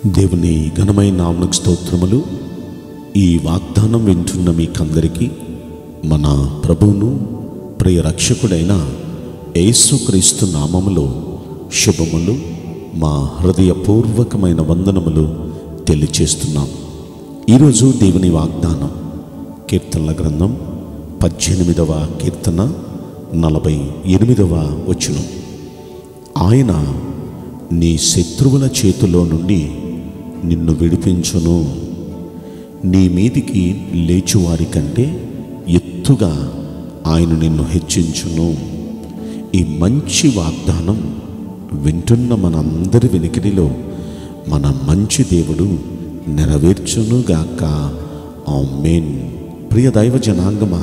దేవుని ఘనమైన నామకు స్తోత్రములు ఈ వాగ్దానం వింటున్న మీకందరికీ మన ప్రభువును ప్రియ రక్షకుడైన యేసుక్రీస్తు నామములో శుభములు మా హృదయపూర్వకమైన వందనములు తెలియచేస్తున్నాం ఈరోజు దేవుని వాగ్దానం కీర్తనల గ్రంథం పద్దెనిమిదవ కీర్తన నలభై ఎనిమిదవ వచనం ఆయన నీ శత్రువుల చేతిలో నుండి నిన్ను విడిపించును నీ మీదికి లేచువారి కంటే ఎత్తుగా ఆయన నిన్ను హెచ్చించును ఈ మంచి వాగ్దానం వింటున్న మనందరి వెనికిడిలో మన మంచి దేవుడు నెరవేర్చునుగాక ఆమేన్ ప్రియ దైవ జనాంగమా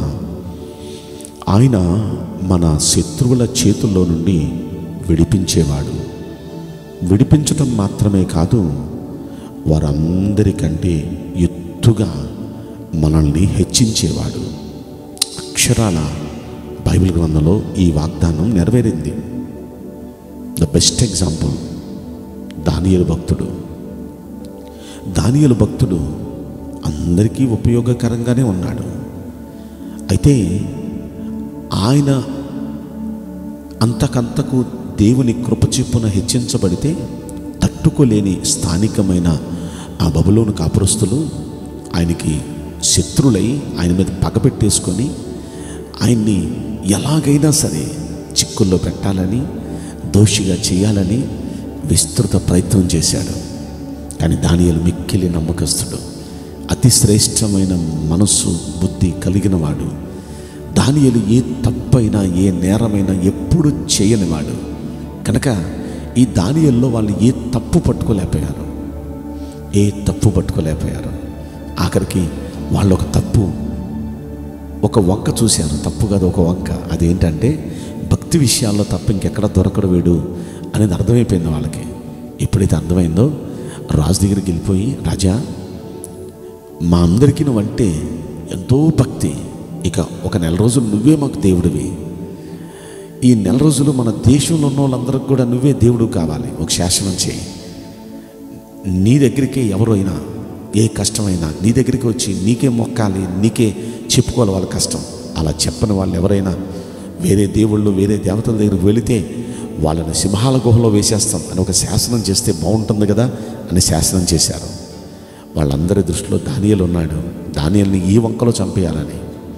ఆయన మన శత్రువుల చేతుల్లో నుండి విడిపించేవాడు విడిపించటం మాత్రమే కాదు వారందరికంటే ఎత్తుగా మనల్ని హెచ్చించేవాడు అక్షరాల బైబిల్ గ్రంథంలో ఈ వాగ్దానం నెరవేరింది ద బెస్ట్ ఎగ్జాంపుల్ దానియలు భక్తుడు దానియలు భక్తుడు అందరికీ ఉపయోగకరంగానే ఉన్నాడు అయితే ఆయన అంతకంతకు దేవుని కృపచిప్పున హెచ్చించబడితే తట్టుకోలేని స్థానికమైన ఆ బబులోను కాపురస్తులు ఆయనకి శత్రులై ఆయన మీద పగపెట్టేసుకొని ఆయన్ని ఎలాగైనా సరే చిక్కుల్లో పెట్టాలని దోషిగా చేయాలని విస్తృత ప్రయత్నం చేశాడు కానీ దానియలు మిక్కిలి నమ్మకస్తుడు అతి శ్రేష్టమైన మనస్సు బుద్ధి కలిగిన వాడు దానియలు ఏ తప్పైనా ఏ నేరమైనా ఎప్పుడు చేయనివాడు కనుక ఈ దానియల్లో వాళ్ళు ఏ తప్పు పట్టుకోలేకపోయారు ఏ తప్పు పట్టుకోలేకపోయారు ఆఖరికి వాళ్ళు ఒక తప్పు ఒక వంక చూశారు తప్పు కాదు ఒక వంక అదేంటంటే భక్తి విషయాల్లో తప్ప ఇంకెక్కడ దొరకడు వీడు అనేది అర్థమైపోయింది వాళ్ళకి ఎప్పుడైతే అర్థమైందో రాజు దగ్గరికి వెళ్ళిపోయి రాజా మా అందరికీ నువ్వంటే ఎంతో భక్తి ఇక ఒక నెల రోజులు నువ్వే మాకు దేవుడివి ఈ నెల రోజులు మన దేశంలో ఉన్న వాళ్ళందరికి కూడా నువ్వే దేవుడు కావాలి ఒక శాసనం చేయి నీ దగ్గరికి ఎవరు అయినా ఏ కష్టమైనా నీ దగ్గరికి వచ్చి నీకే మొక్కాలి నీకే చెప్పుకోవాలి వాళ్ళ కష్టం అలా చెప్పని వాళ్ళు ఎవరైనా వేరే దేవుళ్ళు వేరే దేవతల దగ్గరికి వెళితే వాళ్ళని సింహాల గుహలో వేసేస్తాం అని ఒక శాసనం చేస్తే బాగుంటుంది కదా అని శాసనం చేశారు వాళ్ళందరి దృష్టిలో దానియలు ఉన్నాడు దానియల్ని ఈ వంకలో చంపేయాలని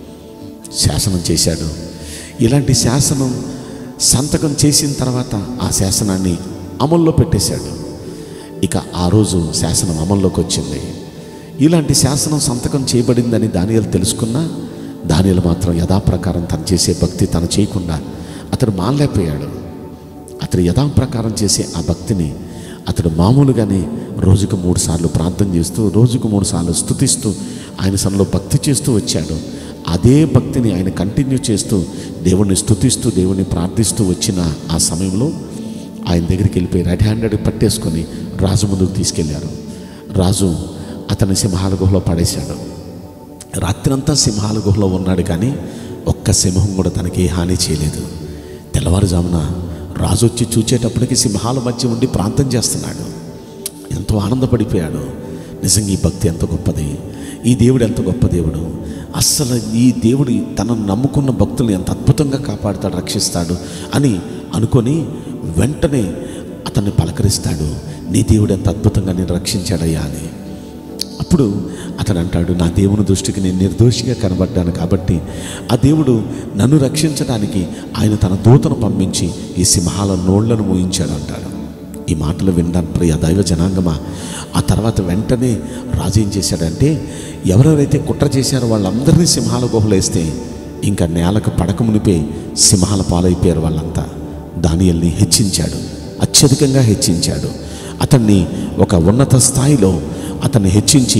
శాసనం చేశాడు ఇలాంటి శాసనం సంతకం చేసిన తర్వాత ఆ శాసనాన్ని అమల్లో పెట్టేశాడు ఇక ఆ రోజు శాసనం అమల్లోకి వచ్చింది ఇలాంటి శాసనం సంతకం చేయబడిందని దానియలు తెలుసుకున్నా దానియలు మాత్రం యథాప్రకారం తను చేసే భక్తి తను చేయకుండా అతడు మానలేకపోయాడు అతడు యథాప్రకారం చేసే ఆ భక్తిని అతడు మామూలుగానే రోజుకు మూడు సార్లు ప్రార్థన చేస్తూ రోజుకు మూడు సార్లు స్థుతిస్తూ ఆయన సనలో భక్తి చేస్తూ వచ్చాడు అదే భక్తిని ఆయన కంటిన్యూ చేస్తూ దేవుణ్ణి స్థుతిస్తూ దేవుణ్ణి ప్రార్థిస్తూ వచ్చిన ఆ సమయంలో ఆయన దగ్గరికి వెళ్ళిపోయి రెడ్ హ్యాండెడ్ పట్టేసుకొని రాజు ముందుకు తీసుకెళ్లారు రాజు అతని సింహాల గుహలో పడేశాడు రాత్రంతా సింహాల గుహలో ఉన్నాడు కానీ ఒక్క సింహం కూడా తనకి ఏ హాని చేయలేదు తెల్లవారుజామున రాజు వచ్చి చూచేటప్పటికి సింహాల మధ్య ఉండి ప్రాంతం చేస్తున్నాడు ఎంతో ఆనందపడిపోయాడు నిజంగా ఈ భక్తి ఎంత గొప్పది ఈ దేవుడు ఎంత గొప్ప దేవుడు అస్సలు ఈ దేవుడు తనను నమ్ముకున్న భక్తులను ఎంత అద్భుతంగా కాపాడుతాడు రక్షిస్తాడు అని అనుకొని వెంటనే అతన్ని పలకరిస్తాడు నీ దేవుడు ఎంత అద్భుతంగా నేను రక్షించాడయ్యా అని అప్పుడు అతను అంటాడు నా దేవుని దృష్టికి నేను నిర్దోషిగా కనబడ్డాను కాబట్టి ఆ దేవుడు నన్ను రక్షించడానికి ఆయన తన దూతను పంపించి ఈ సింహాల నోళ్లను మూయించాడు అంటాడు ఈ మాటలు వినడానికి ప్రియ దైవ జనాంగమా ఆ తర్వాత వెంటనే రాజు ఏం చేశాడంటే ఎవరెవరైతే కుట్ర చేశారో వాళ్ళందరినీ సింహాల గుహలో వేస్తే ఇంకా నేలకు పడక మునిపే సింహాల పాలైపోయారు వాళ్ళంతా దానియల్ని హెచ్చించాడు అత్యధికంగా హెచ్చించాడు అతన్ని ఒక ఉన్నత స్థాయిలో అతన్ని హెచ్చించి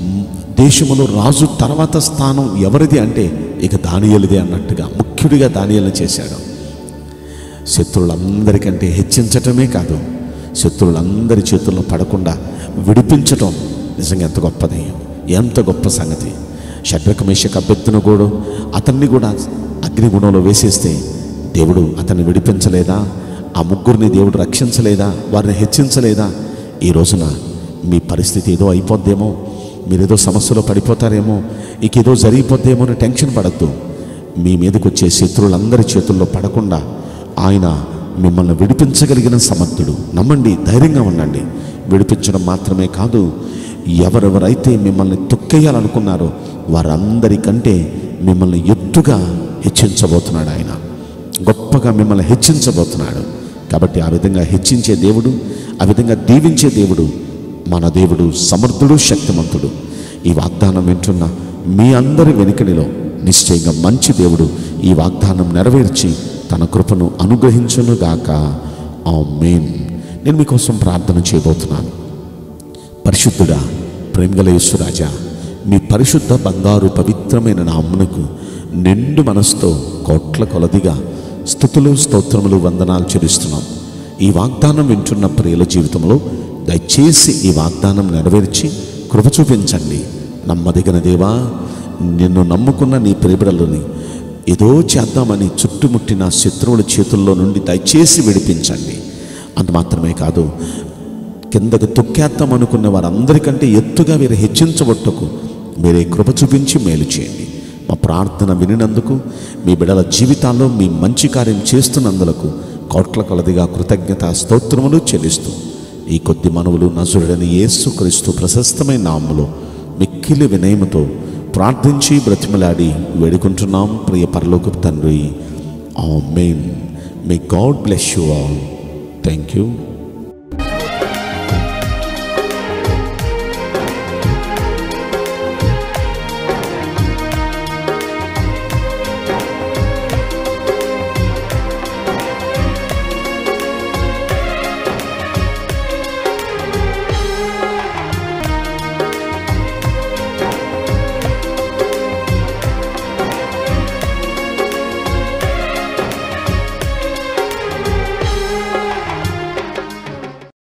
దేశంలో రాజు తర్వాత స్థానం ఎవరిది అంటే ఇక దానియలిదే అన్నట్టుగా ముఖ్యుడిగా దానియల్ని చేశాడు శత్రువులందరికంటే హెచ్చించటమే కాదు శత్రువులందరి చేతుల్లో పడకుండా విడిపించటం నిజంగా ఎంత గొప్పది ఎంత గొప్ప సంగతి షడ్రకమేషక అభ్యర్థును కూడా అతన్ని కూడా అగ్నిగుణంలో వేసేస్తే దేవుడు అతన్ని విడిపించలేదా ఆ ముగ్గురిని దేవుడు రక్షించలేదా వారిని హెచ్చించలేదా ఈ రోజున మీ పరిస్థితి ఏదో అయిపోద్దేమో మీరేదో సమస్యలో పడిపోతారేమో ఇకేదో జరిగిపోద్దేమో అని టెన్షన్ పడద్దు మీ మీదకి వచ్చే శత్రువులందరి చేతుల్లో పడకుండా ఆయన మిమ్మల్ని విడిపించగలిగిన సమర్థుడు నమ్మండి ధైర్యంగా ఉండండి విడిపించడం మాత్రమే కాదు ఎవరెవరైతే మిమ్మల్ని తొక్కేయాలనుకున్నారో వారందరికంటే మిమ్మల్ని ఎత్తుగా హెచ్చించబోతున్నాడు ఆయన గొప్పగా మిమ్మల్ని హెచ్చించబోతున్నాడు కాబట్టి ఆ విధంగా హెచ్చించే దేవుడు ఆ విధంగా దీవించే దేవుడు మన దేవుడు సమర్థుడు శక్తిమంతుడు ఈ వాగ్దానం వింటున్న మీ అందరి వెనుకనిలో నిశ్చయంగా మంచి దేవుడు ఈ వాగ్దానం నెరవేర్చి తన కృపను అనుగ్రహించునుగాక ఆ మెయిన్ నేను మీకోసం ప్రార్థన చేయబోతున్నాను పరిశుద్ధుడా ప్రేమగల యేసురాజా మీ పరిశుద్ధ బంగారు పవిత్రమైన నామ్మునకు నిండు మనసుతో కోట్ల కొలదిగా స్థుతులు స్తోత్రములు వందనాలు చెల్లిస్తున్నాం ఈ వాగ్దానం వింటున్న ప్రియుల జీవితంలో దయచేసి ఈ వాగ్దానం నెరవేర్చి కృప చూపించండి నమ్మదగిన దేవా నిన్ను నమ్ముకున్న నీ ప్రియబిడలని ఏదో చేద్దామని చుట్టుముట్టిన శత్రువుల చేతుల్లో నుండి దయచేసి విడిపించండి అంత మాత్రమే కాదు కిందకు తొక్కేద్దాం అనుకున్న వారందరికంటే ఎత్తుగా వీరు హెచ్చించబట్టకు మీరే కృప చూపించి మేలు చేయండి మా ప్రార్థన వినినందుకు మీ బిడల జీవితాల్లో మీ మంచి కార్యం చేస్తున్నందులకు కోట్ల కొలదిగా కృతజ్ఞత స్తోత్రములు చెల్లిస్తూ ఈ కొద్ది మనవులు నజుడని యేసు క్రీస్తు ప్రశస్తమైన నామములో మిక్కిలి వినయముతో ప్రార్థించి బ్రతిమలాడి వేడుకుంటున్నాం ప్రియ పరలోక తండ్రి amen may God bless you all thank you